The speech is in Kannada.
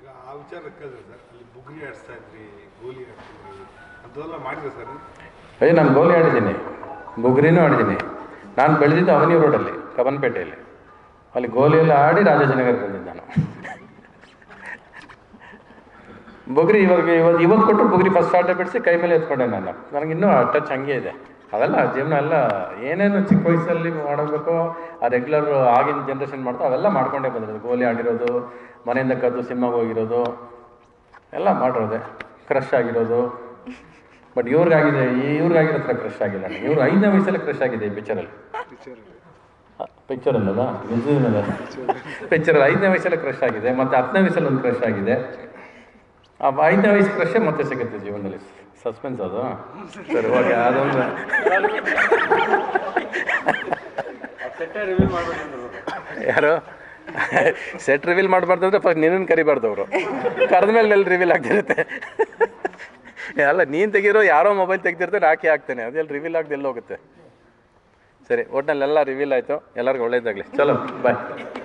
ಈಗ ಆ ವಿಚಾರ ಕೇಳಿದ್ರೆ ಸರ್ ಅಲ್ಲಿ ಬುಗ್ರಿ ಆಡಿಸ್ತಾ ಇದ್ರಿ ಗೋಲಿ ಆಡ್ತಿದ್ರಿ ಅಂಥದ್ದೆಲ್ಲ ಮಾಡಿದ್ರೆ ಸರ್ ಅಯ್ಯೋ ನಾನು ಗೋಲಿ ಆಡಿದ್ದೀನಿ ಬುಗ್ರಿನೂ ಆಡಿದ್ದೀನಿ ನಾನು ಬೆಳೆದಿದ್ದು ಅವನಿ ರೋಡಲ್ಲಿ ಕಬನ್ಪೇಟೆಯಲ್ಲಿ ಅಲ್ಲಿ ಗೋಲಿಯೆಲ್ಲ ಆಡಿ ರಾಜಾಜಿನಗರ ಬಂದಿದ್ದು ನಾನು ಬುಗ್ರಿ ಇವಾಗ ಇವತ್ತು ಇವತ್ತು ಕೊಟ್ಟು ಬುಗ್ರಿ ಫಸ್ಟ್ ಆಟ ಬಿಡಿಸಿ ಕೈ ಮೇಲೆ ಎತ್ಕೊಂಡೆ ನಾನು ನನಗೆ ಇನ್ನೂ ಟಚ್ ಹಂಗೆ ಇದೆ ಅವೆಲ್ಲ ಜೀವನ ಎಲ್ಲ ಏನೇನು ಚಿಕ್ಕ ವಯಸ್ಸಲ್ಲಿ ಮಾಡಬೇಕು ಆ ರೆಗ್ಯುಲರ್ ಆಗಿನ ಜನ್ರೇಷನ್ ಮಾಡ್ತಾ ಅವೆಲ್ಲ ಮಾಡ್ಕೊಂಡೇ ಬಂದಿರೋದು ಗೋಲಿ ಆಡಿರೋದು ಮನೆಯಿಂದ ಕದ್ದು ಸಿನಿಮಾಗೆ ಹೋಗಿರೋದು ಎಲ್ಲ ಮಾಡಿರೋದೆ ಕ್ರಶ್ ಆಗಿರೋದು ಬಟ್ ಇವ್ರಿಗಾಗಿದೆ ಇವ್ರಿಗಾಗಿರೋ ಹತ್ರ ಕ್ರಶ್ ಆಗಿಲ್ಲ ನನಗೆ ಇವ್ರು ಐದನೇ ವಯಸ್ಸಲ್ಲಿ ಕ್ರಶ್ ಆಗಿದೆ ಈ ಪಿಕ್ಚರಲ್ಲಿ ಪಿಕ್ಚರಲ್ಲಲ್ಲ ನಿಜದಲ್ಲ ಪಿಕ್ಚರಲ್ಲಿ ಐದನೇ ವಯಸ್ಸಲ್ಲಿ ಕ್ರಶ್ ಆಗಿದೆ ಮತ್ತು ಹತ್ತನೇ ವಯಸ್ಸಲ್ಲಿ ಒಂದು ಕ್ರಶ್ ಆಗಿದೆ ಆ ಐದನೇ ವಯಸ್ಸು ಕ್ರಶೇ ಮತ್ತೆ ಸಿಗುತ್ತೆ ಜೀವನದಲ್ಲಿ ಸಸ್ಪೆನ್ಸ್ ಅದು ಸರಿ ಓಕೆ ಅದೊಂದು ಯಾರು ಸೆಟ್ ರಿವೀಲ್ ಮಾಡಬಾರ್ದು ಅಂದ್ರೆ ಫಸ್ಟ್ ನಿನ್ನನ್ನು ಕರಿಬಾರ್ದು ಅವರು ಕರೆದ ಮೇಲೆ ಎಲ್ಲಿ ರಿವೀಲ್ ಆಗ್ತಿರುತ್ತೆ ಅಲ್ಲ ನೀನು ತೆಗಿರೋ ಯಾರೋ ಮೊಬೈಲ್ ತೆಗ್ದಿರ್ತಾರೆ ಹಾಕಿ ಹಾಕ್ತೇನೆ ಅದೆಲ್ಲ ರಿವೀಲ್ ಆಗದೆ ಎಲ್ಲ ಹೋಗುತ್ತೆ ಸರಿ ಒಟ್ನಲ್ಲಿ ಎಲ್ಲ ರಿವೀಲ್ ಆಯಿತು ಎಲ್ಲರಿಗೂ ಒಳ್ಳೇದಾಗಲಿ ಚಲೋ ಬಾಯ್